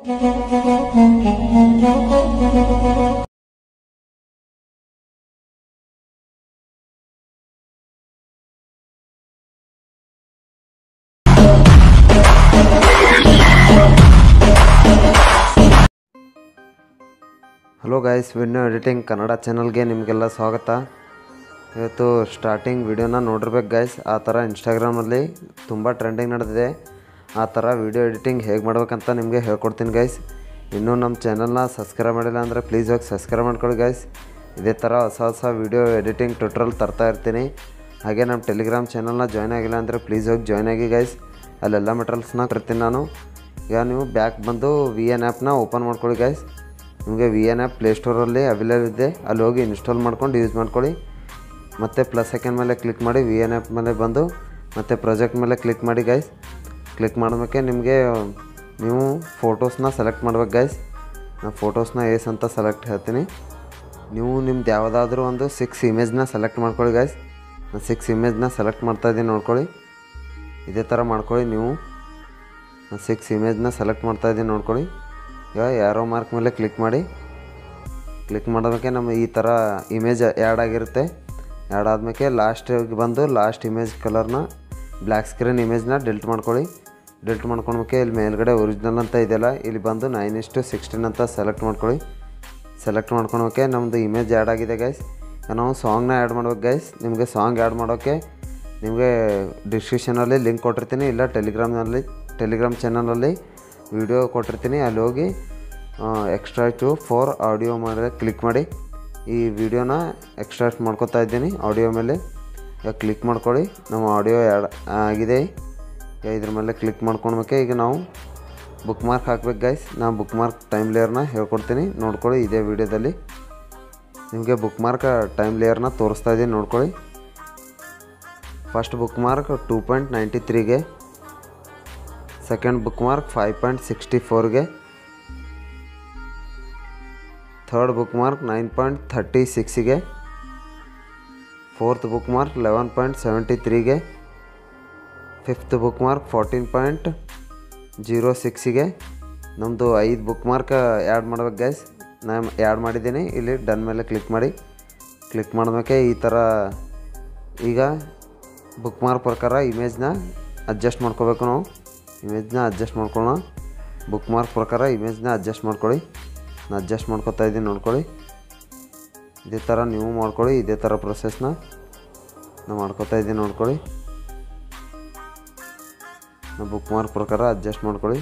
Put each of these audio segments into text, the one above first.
hello guys video editing Kannada ಚಾನಲ್ಗೆ ನಿಮಗೆಲ್ಲ ಸ್ವಾಗತ ಇವತ್ತು ಸ್ಟಾರ್ಟಿಂಗ್ ವಿಡಿಯೋನ ನೋಡಿರ್ಬೇಕು ಗೈಸ್ ಆ ಥರ ಇನ್ಸ್ಟಾಗ್ರಾಮಲ್ಲಿ ತುಂಬ ಟ್ರೆಂಡಿಂಗ್ ನಡೆದಿದೆ ಆ ಥರ ವಿಡಿಯೋ ಎಡಿಟಿಂಗ್ ಹೇಗೆ ಮಾಡ್ಬೇಕಂತ ನಿಮಗೆ ಹೇಳ್ಕೊಡ್ತೀನಿ ಗೈಸ್ ಇನ್ನೂ ನಮ್ಮ ಚಾನಲ್ನ ಸಬ್ಸ್ಕ್ರೈಬ್ ಮಾಡಿಲ್ಲ ಅಂದರೆ ಪ್ಲೀಸ್ ಹೋಗಿ ಸಬ್ಸ್ಕ್ರೈಬ್ ಮಾಡ್ಕೊಳ್ಳಿ ಗೈಸ್ ಇದೇ ಥರ ಹೊಸ ಹೊಸ ವಿಡಿಯೋ ಎಡಿಟಿಂಗ್ ಟ್ಯೂಟ್ರಲ್ ತರ್ತಾ ಇರ್ತೀನಿ ಹಾಗೆ ನಮ್ಮ ಟೆಲಿಗ್ರಾಮ್ ಚಾನಲ್ನ ಜಾಯ್ನ್ ಆಗಿಲ್ಲ ಅಂದರೆ ಪ್ಲೀಸ್ ಹೋಗಿ ಜಾಯ್ನ್ ಆಗಿ ಗೈಸ್ ಅಲ್ಲೆಲ್ಲ ಮೆಟೀರಿಯಲ್ಸ್ನ ಕೊಡ್ತೀನಿ ನಾನು ಈಗ ನೀವು ಬ್ಯಾಕ್ ಬಂದು ವಿ ಎನ್ ಆ್ಯಪ್ನ ಓಪನ್ ಮಾಡ್ಕೊಳ್ಳಿ ಗೈಸ್ ನಿಮಗೆ ವಿ ಎನ್ ಆ್ಯಪ್ ಪ್ಲೇಸ್ಟೋರಲ್ಲಿ ಅವೈಲೇಬಲ್ ಇದೆ ಅಲ್ಲಿ ಹೋಗಿ ಇನ್ಸ್ಟಾಲ್ ಮಾಡ್ಕೊಂಡು ಯೂಸ್ ಮಾಡ್ಕೊಳ್ಳಿ ಮತ್ತು ಪ್ಲಸ್ ಸೆಕೆಂಡ್ ಮೇಲೆ ಕ್ಲಿಕ್ ಮಾಡಿ ವಿ ಎನ್ ಆ್ಯಪ್ ಮೇಲೆ ಬಂದು ಮತ್ತು ಪ್ರಾಜೆಕ್ಟ್ ಮೇಲೆ ಕ್ಲಿಕ್ ಮಾಡಿ ಗೈಸ್ ಕ್ಲಿಕ್ ಮಾಡೋದಕ್ಕೆ ನಿಮಗೆ ನೀವು ಫೋಟೋಸ್ನ ಸೆಲೆಕ್ಟ್ ಮಾಡ್ಬೇಕು ಗೈಸ್ ನಾನು ಫೋಟೋಸ್ನ ಏಸ್ ಅಂತ ಸೆಲೆಕ್ಟ್ ಹೇಳ್ತೀನಿ ನೀವು ನಿಮ್ದು ಯಾವುದಾದ್ರೂ ಒಂದು ಸಿಕ್ಸ್ ಇಮೇಜ್ನ ಸೆಲೆಕ್ಟ್ ಮಾಡ್ಕೊಳ್ಳಿ ಗೈಸ್ ನಾನು ಸಿಕ್ಸ್ ಇಮೇಜ್ನ ಸೆಲೆಕ್ಟ್ ಮಾಡ್ತಾಯಿದ್ದೀನಿ ನೋಡ್ಕೊಳ್ಳಿ ಇದೇ ಥರ ಮಾಡ್ಕೊಳ್ಳಿ ನೀವು ನಾನು ಸಿಕ್ಸ್ ಇಮೇಜ್ನ ಸೆಲೆಕ್ಟ್ ಮಾಡ್ತಾಯಿದ್ದೀನಿ ನೋಡ್ಕೊಳ್ಳಿ ಈಗ ಯಾರೋ ಮಾರ್ಕ್ ಮೇಲೆ ಕ್ಲಿಕ್ ಮಾಡಿ ಕ್ಲಿಕ್ ಮಾಡೋದಕ್ಕೆ ನಮ್ಮ ಈ ಥರ ಇಮೇಜ್ ಆ್ಯಡ್ ಆಗಿರುತ್ತೆ ಆ್ಯಡ್ ಆದಮೇಲೆ ಲಾಸ್ಟಿಗೆ ಬಂದು ಲಾಸ್ಟ್ ಇಮೇಜ್ ಕಲರ್ನ ಬ್ಲ್ಯಾಕ್ ಸ್ಕ್ರೀನ್ ಇಮೇಜ್ನ ಡಿಲ್ಟ್ ಮಾಡ್ಕೊಳ್ಳಿ ಡಿಲ್ಟ್ ಮಾಡ್ಕೊಳಕ್ಕೆ ಇಲ್ಲಿ ಮೇಲ್ಗಡೆ ಒರಿಜಿನಲ್ ಅಂತ ಇದೆಯಲ್ಲ ಇಲ್ಲಿ ಬಂದು ನೈನ್ ಇಷ್ಟು ಸಿಕ್ಸ್ಟೀನ್ ಅಂತ ಸೆಲೆಕ್ಟ್ ಮಾಡ್ಕೊಳ್ಳಿ ಸೆಲೆಕ್ಟ್ ಮಾಡ್ಕೊಳಕ್ಕೆ ನಮ್ಮದು ಇಮೇಜ್ ಆ್ಯಡ್ ಆಗಿದೆ ಗೈಸ್ ನಾವು ಸಾಂಗ್ನ ಆ್ಯಡ್ ಮಾಡ್ಬೇಕು ಗೈಸ್ ನಿಮಗೆ ಸಾಂಗ್ ಆ್ಯಡ್ ಮಾಡೋಕ್ಕೆ ನಿಮಗೆ ಡಿಸ್ಕ್ರಿಪ್ಷನಲ್ಲಿ ಲಿಂಕ್ ಕೊಟ್ಟಿರ್ತೀನಿ ಇಲ್ಲ ಟೆಲಿಗ್ರಾಮ್ನಲ್ಲಿ ಟೆಲಿಗ್ರಾಮ್ ಚಾನಲಲ್ಲಿ ವಿಡಿಯೋ ಕೊಟ್ಟಿರ್ತೀನಿ ಅಲ್ಲಿ ಹೋಗಿ ಎಕ್ಸ್ಟ್ರಾಕ್ಟು ಫಾರ್ ಆಡಿಯೋ ಮಾಡಿ ಕ್ಲಿಕ್ ಮಾಡಿ ಈ ವಿಡಿಯೋನ ಎಕ್ಸ್ಟ್ರಾಕ್ಟ್ ಮಾಡ್ಕೊತಾ ಇದ್ದೀನಿ ಆಡಿಯೋ ಮೇಲೆ ಈಗ ಕ್ಲಿಕ್ ಮಾಡ್ಕೊಳ್ಳಿ ನಮ್ಮ ಆಡಿಯೋ ಆ್ಯಡ್ ಆಗಿದೆ ಈಗ ಇದ್ರ ಮೇಲೆ ಕ್ಲಿಕ್ ಮಾಡ್ಕೊಳ್ಬೇಕೆ ಈಗ ನಾವು ಬುಕ್ ಮಾರ್ಕ್ ಹಾಕ್ಬೇಕು ಗೈಸ್ ನಾನು ಬುಕ್ ಮಾರ್ಕ್ ಟೈಮ್ ಲೇಯರ್ನ ಹೇಳ್ಕೊಡ್ತೀನಿ ನೋಡ್ಕೊಳ್ಳಿ ಇದೇ ವಿಡಿಯೋದಲ್ಲಿ ನಿಮಗೆ ಬುಕ್ ಮಾರ್ಕ್ ಟೈಮ್ ಲೇಯರ್ನ ತೋರಿಸ್ತಾ ಇದ್ದೀನಿ ನೋಡ್ಕೊಳ್ಳಿ first bookmark two point ninety ತ್ರೀಗೆ second bookmark five point sixty ಫೋರ್ಗೆ third bookmark nine point thirty ಸಿಕ್ಸಿಗೆ fourth bookmark eleven point seventy ತ್ರೀಗೆ fifth bookmark fourteen point zero ಸಿಕ್ಸಿಗೆ ನಮ್ಮದು ಐದು ಬುಕ್ ಮಾರ್ಕ್ ಆ್ಯಡ್ ಮಾಡ್ಬೇಕು guys ನಾನು add ಮಾಡಿದ್ದೀನಿ ಇಲ್ಲಿ ಡನ್ ಮೇಲೆ ಕ್ಲಿಕ್ ಮಾಡಿ ಕ್ಲಿಕ್ ಮಾಡಿದ್ಮೇಲೆ ಈ ಥರ ಈಗ ಬುಕ್ ಮಾರ್ಕ್ ಪ್ರಕಾರ ಇಮೇಜ್ನ ಅಡ್ಜಸ್ಟ್ ಮಾಡ್ಕೋಬೇಕು ನಾವು ಇಮೇಜ್ನ ಅಡ್ಜಸ್ಟ್ ಮಾಡ್ಕೊಳ್ಳೋಣ ಬುಕ್ ಮಾರ್ಕ್ ಪ್ರಕಾರ ಇಮೇಜ್ನ ಅಡ್ಜಸ್ಟ್ ಮಾಡ್ಕೊಳ್ಳಿ ನಾನು ಅಡ್ಜಸ್ಟ್ ಮಾಡ್ಕೊತಾ ಇದ್ದೀನಿ ನೋಡ್ಕೊಳ್ಳಿ ಇದೇ ಥರ ನೀವು ಮಾಡ್ಕೊಳ್ಳಿ ಇದೇ ಥರ ಪ್ರೊಸೆಸ್ನ ನಾನು ಮಾಡ್ಕೊತಾ ಇದ್ದೀನಿ ನೋಡ್ಕೊಳ್ಳಿ ನಾವು ಬುಕ್ ಮಾರ್ಕ್ ಪ್ರಕಾರ ಅಡ್ಜಸ್ಟ್ ಮಾಡ್ಕೊಳ್ಳಿ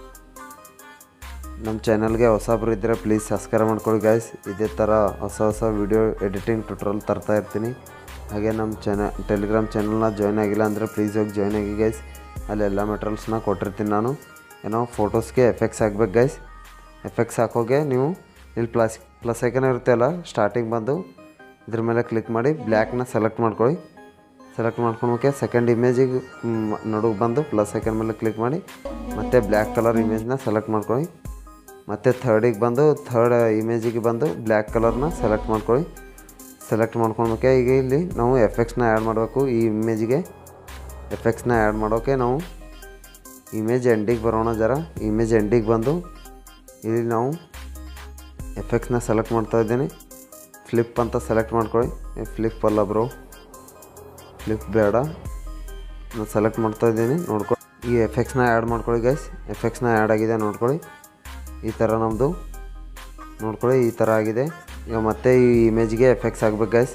ನಮ್ಮ ಚಾನಲ್ಗೆ ಹೊಸಬ್ರು ಇದ್ದರೆ ಪ್ಲೀಸ್ ಸಬ್ಸ್ಕ್ರೈಬ್ ಮಾಡ್ಕೊಳ್ಳಿ ಗೈಸ್ ಇದೇ ಥರ ಹೊಸ ಹೊಸ ವಿಡಿಯೋ ಎಡಿಟಿಂಗ್ ಟ್ಯೂಟ್ರಲ್ ತರ್ತಾ ಇರ್ತೀನಿ ಹಾಗೆ ನಮ್ಮ ಚಾನ ಟೆಲಿಗ್ರಾಮ್ ಚಾನಲ್ನ ಜಾಯ್ನ್ ಆಗಿಲ್ಲ ಅಂದರೆ ಪ್ಲೀಸ್ ಹೋಗಿ ಜಾಯ್ನ್ ಆಗಿ ಗೈಸ್ ಅಲ್ಲೆಲ್ಲ ಮೆಟೀರಿಯಲ್ಸ್ನ ಕೊಟ್ಟಿರ್ತೀನಿ ನಾನು ಏನೋ ಫೋಟೋಸ್ಗೆ ಎಫೆಕ್ಟ್ಸ್ ಹಾಕ್ಬೇಕು ಗೈಸ್ ಎಫೆಕ್ಟ್ಸ್ ಹಾಕೋಗೆ ನೀವು ಇಲ್ಲಿ ಪ್ಲಸ್ ಪ್ಲಸ್ ಐಕನ್ ಇರುತ್ತೆ ಅಲ್ಲ ಸ್ಟಾರ್ಟಿಂಗ್ ಬಂದು ಇದ್ರ ಮೇಲೆ ಕ್ಲಿಕ್ ಮಾಡಿ ಬ್ಲ್ಯಾಕ್ನ ಸೆಲೆಕ್ಟ್ ಮಾಡ್ಕೊಳ್ಳಿ ಸೆಲೆಕ್ಟ್ ಮಾಡ್ಕೊಳಕ್ಕೆ ಸೆಕೆಂಡ್ ಇಮೇಜಿಗೆ ನಡುಗೆ ಬಂದು ಪ್ಲಸ್ ಐಕನ್ ಮೇಲೆ ಕ್ಲಿಕ್ ಮಾಡಿ ಮತ್ತು ಬ್ಲ್ಯಾಕ್ ಕಲರ್ ಇಮೇಜ್ನ ಸೆಲೆಕ್ಟ್ ಮಾಡ್ಕೊಳ್ಳಿ ಮತ್ತು ಥರ್ಡಿಗೆ ಬಂದು ಥರ್ಡ್ ಇಮೇಜಿಗೆ ಬಂದು ಬ್ಲ್ಯಾಕ್ ಕಲರ್ನ ಸೆಲೆಕ್ಟ್ ಮಾಡ್ಕೊಳ್ಳಿ ಸೆಲೆಕ್ಟ್ ಮಾಡ್ಕೊಳಕ್ಕೆ ಈಗ ಇಲ್ಲಿ ನಾವು ಎಫೆಕ್ಟ್ಸ್ನ ಆ್ಯಡ್ ಮಾಡಬೇಕು ಈ ಇಮೇಜಿಗೆ ಎಫೆಕ್ಟ್ಸ್ನ ಆ್ಯಡ್ ಮಾಡೋಕ್ಕೆ ನಾವು ಇಮೇಜ್ ಎಂಡಿಗೆ ಬರೋಣ ಜರ ಇಮೇಜ್ ಎಂಡಿಗೆ ಬಂದು ಇಲ್ಲಿ ನಾವು ಎಫೆಕ್ಟ್ಸ್ನ ಸೆಲೆಕ್ಟ್ ಮಾಡ್ತಾ ಇದ್ದೀನಿ ಫ್ಲಿಪ್ ಅಂತ ಸೆಲೆಕ್ಟ್ ಮಾಡ್ಕೊಳ್ಳಿ ಫ್ಲಿಪ್ ಅಲ್ಲ ಬ್ರೋ ಫ್ಲಿಪ್ ಬೇಡ ನಾನು ಸೆಲೆಕ್ಟ್ ಮಾಡ್ತಾ ಇದ್ದೀನಿ ನೋಡ್ಕೊಳ್ಳಿ ಈ ಎಫೆಕ್ಟ್ಸ್ನ ಆ್ಯಡ್ ಮಾಡ್ಕೊಳ್ಳಿ ಗೈಸ್ ಎಫೆಕ್ಟ್ಸ್ನ ಆ್ಯಡ್ ಆಗಿದೆ ನೋಡ್ಕೊಳ್ಳಿ ಈ ಥರ ನಮ್ಮದು ನೋಡ್ಕೊಳ್ಳಿ ಈ ಥರ ಆಗಿದೆ ಈಗ ಮತ್ತೆ ಈ ಇಮೇಜ್ಗೆ ಎಫೆಕ್ಟ್ಸ್ ಆಗ್ಬೇಕು ಗೈಸ್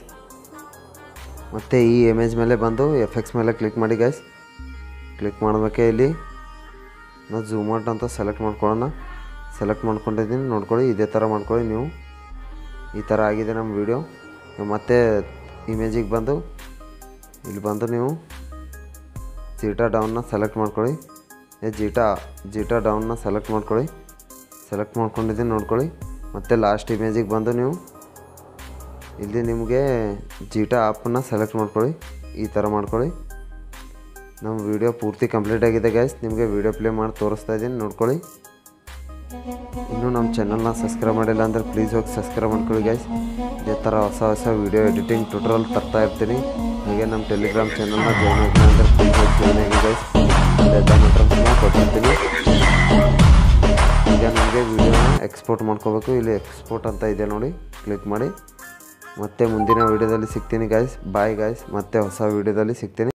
ಮತ್ತು ಈ ಇಮೇಜ್ ಮೇಲೆ ಬಂದು ಎಫೆಕ್ಟ್ಸ್ ಮೇಲೆ ಕ್ಲಿಕ್ ಮಾಡಿ ಗೈಸ್ ಕ್ಲಿಕ್ ಮಾಡಬೇಕೆ ಇಲ್ಲಿ ನಾವು ಝೂಮ್ ಔಟ್ ಅಂತ ಸೆಲೆಕ್ಟ್ ಮಾಡ್ಕೊಳ್ಳೋಣ ಸೆಲೆಕ್ಟ್ ಮಾಡ್ಕೊಂಡಿದ್ದೀನಿ ನೋಡ್ಕೊಳ್ಳಿ ಇದೇ ಥರ ಮಾಡ್ಕೊಳ್ಳಿ ನೀವು ಈ ಥರ ಆಗಿದೆ ನಮ್ಮ ವಿಡಿಯೋ ಮತ್ತೆ ಇಮೇಜಿಗೆ ಬಂದು ಇಲ್ಲಿ ಬಂದು ನೀವು ಜೀಟಾ ಡೌನ್ನ ಸೆಲೆಕ್ಟ್ ಮಾಡ್ಕೊಳ್ಳಿ ಏ ಜೀಟಾ ಜೀಟಾ ಡೌನ್ನ ಸೆಲೆಕ್ಟ್ ಮಾಡ್ಕೊಳ್ಳಿ ಸೆಲೆಕ್ಟ್ ಮಾಡ್ಕೊಂಡಿದ್ದೀನಿ ನೋಡ್ಕೊಳ್ಳಿ ಮತ್ತು ಲಾಸ್ಟ್ ಇಮೇಜಿಗೆ ಬಂದು ನೀವು ಇಲ್ಲಿ ನಿಮಗೆ ಜೀಟಾ ಆ್ಯಪನ್ನ ಸೆಲೆಕ್ಟ್ ಮಾಡ್ಕೊಳ್ಳಿ ಈ ಥರ ಮಾಡ್ಕೊಳ್ಳಿ ನಮ್ಮ ವಿಡಿಯೋ ಪೂರ್ತಿ ಕಂಪ್ಲೀಟ್ ಆಗಿದೆ ಗೈಸ್ ನಿಮಗೆ ವಿಡಿಯೋ ಪ್ಲೇ ಮಾಡಿ ತೋರಿಸ್ತಾ ಇದ್ದೀನಿ ನೋಡ್ಕೊಳ್ಳಿ ಇನ್ನೂ ನಮ್ಮ ಚಾನಲ್ನ ಸಬ್ಸ್ಕ್ರೈಬ್ ಮಾಡಿಲ್ಲ ಅಂದರೆ ಪ್ಲೀಸ್ ಹೋಗಿ ಸಬ್ಸ್ಕ್ರೈಬ್ ಮಾಡ್ಕೊಳ್ಳಿ ಗೈಸ್ ಇದೇ ಥರ ಹೊಸ ಹೊಸ ವಿಡಿಯೋ ಎಡಿಟಿಂಗ್ ಟ್ಯೂಟ್ರಲ್ ತರ್ತಾ ಇರ್ತೀನಿ ಹಾಗೆ ನಮ್ಮ ಟೆಲಿಗ್ರಾಮ್ ಚಾನಲ್ನ ಜಾಯ್ನ್ ಆಗಿಲ್ಲ ಅಂದರೆ ಪ್ಲೀಸ್ ಹೋಗಿ ಜಾಯ್ನ್ ಆಗಿ ಗೈಸ್ ಎಲ್ಲ ಮೆಟ್ರಲ್ಸ್ನ ಕೊಟ್ಟಿರ್ತೀನಿ ಈಗ ಎಕ್ಸ್ಪೋರ್ಟ್ ಮಾಡ್ಕೋಬೇಕು ಇಲ್ಲಿ ಎಕ್ಸ್ಪೋರ್ಟ್ ಅಂತ ಇದೆ ನೋಡಿ ಕ್ಲಿಕ್ ಮಾಡಿ ಮತ್ತೆ ಮುಂದಿನ ವೀಡಿಯೋದಲ್ಲಿ ಸಿಗ್ತೀನಿ ಗಾಯ್ಸ್ ಬಾಯ್ ಗಾಯ್ಸ್ ಮತ್ತೆ ಹೊಸ ವೀಡಿಯೋದಲ್ಲಿ ಸಿಗ್ತೀನಿ